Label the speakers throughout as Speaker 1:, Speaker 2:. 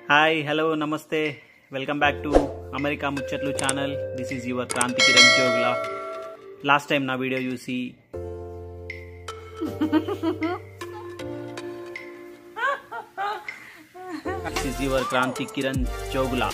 Speaker 1: hi hello నమస్తే welcome back to America Muchatlu channel this is your Kranthi Kiran Jogula last time నా video చూసి this is your Kranthi Kiran Jogula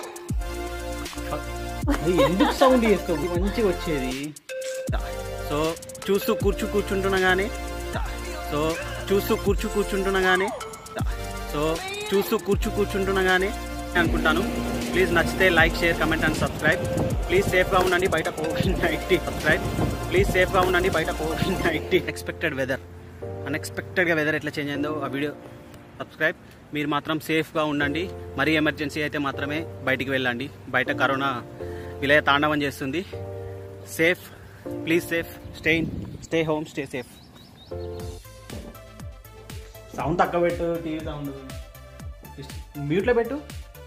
Speaker 1: అది ఎందుకు sound చేస్తుంది మంచిగా వచ్చేది సో చూస్తూ కూర్చు కూర్చుంటుండగానే సో చూస్తూ కూర్చు కూర్చుంటుండగానే సో చూస్తూ కూర్చు కూర్చుంటుండగానే అనుకుంటాను ప్లీజ్ నచ్చితే like share comment and subscribe please సేఫ్గా ఉండండి బయట కోవిడ్ నైన్టీన్ సబ్స్క్రైబ్ ప్లీజ్ సేఫ్గా ఉండండి బయట కోవిడ్ నైన్టీన్ ఎక్స్పెక్టెడ్ వెదర్ అన్ఎక్స్పెక్టెడ్గా వెదర్ ఎట్లా చేంజ్ అయిందో ఆ వీడియో సబ్స్క్రైబ్ మీరు మాత్రం సేఫ్గా ఉండండి మరీ ఎమర్జెన్సీ అయితే మాత్రమే బయటికి వెళ్ళండి బయట కరోనా విలయ తాండవం చేస్తుంది safe please safe stay stay home stay safe sound తక్కువ పెట్టు టీవీ సౌండ్ మ్యూట్లో పెట్టు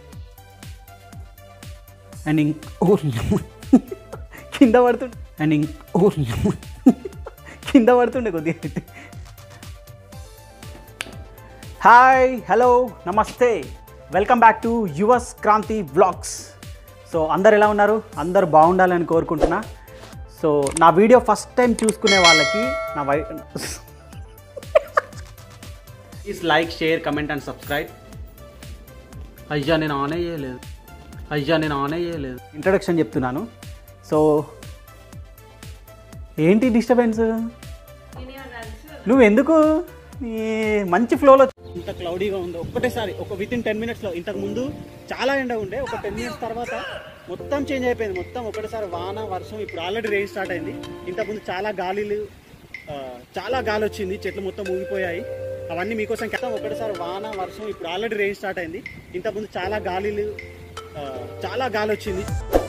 Speaker 1: అండ్ ఇంక్ ఓ కింద పడుతుండే అండ్ ఇంక్ ఓ కింద పడుతుండే కొద్దిగా అయితే హాయ్ హలో నమస్తే వెల్కమ్ బ్యాక్ టు యువస్ క్రాంతి వ్లాగ్స్ సో అందరు ఎలా ఉన్నారు అందరు బాగుండాలని కోరుకుంటున్నా సో నా వీడియో ఫస్ట్ టైం చూసుకునే వాళ్ళకి నా వై please like share comment and subscribe అయ్యా నేను ఆన్ చేయలేదు అయ్యా నేను ఆన్ చేయలేదు ఇంట్రడక్షన్ చెప్తున్నాను సో ఏంటి డిస్టర్బెన్స్ నువ్వు ఎందుకు ఈ మంచి ఫ్లోలో ఇంత క్లౌడీగా ఉందో ఒక్కటేసారి ఒక విత్ ఇన్ టెన్ మినిట్స్లో ఇంతకు ముందు చాలా ఎండ ఉండే ఒక టెన్ మినిట్స్ తర్వాత మొత్తం చేంజ్ అయిపోయింది మొత్తం ఒకటేసారి వాన వర్షం ఇప్పుడు ఆల్రెడీ రెయిన్ స్టార్ట్ అయింది ఇంతకుముందు చాలా గాలిలు ఆ, చాలా గాలి వచ్చింది చెట్లు మొత్తం ఊగిపోయాయి అవన్నీ మీకోసం మొత్తం ఒకటేసారి వాన వర్షం ఇప్పుడు ఆల్రెడీ రెయిన్ స్టార్ట్ అయింది ఇంతకుముందు చాలా గాలిలు ఆ, చాలా గాలి వచ్చింది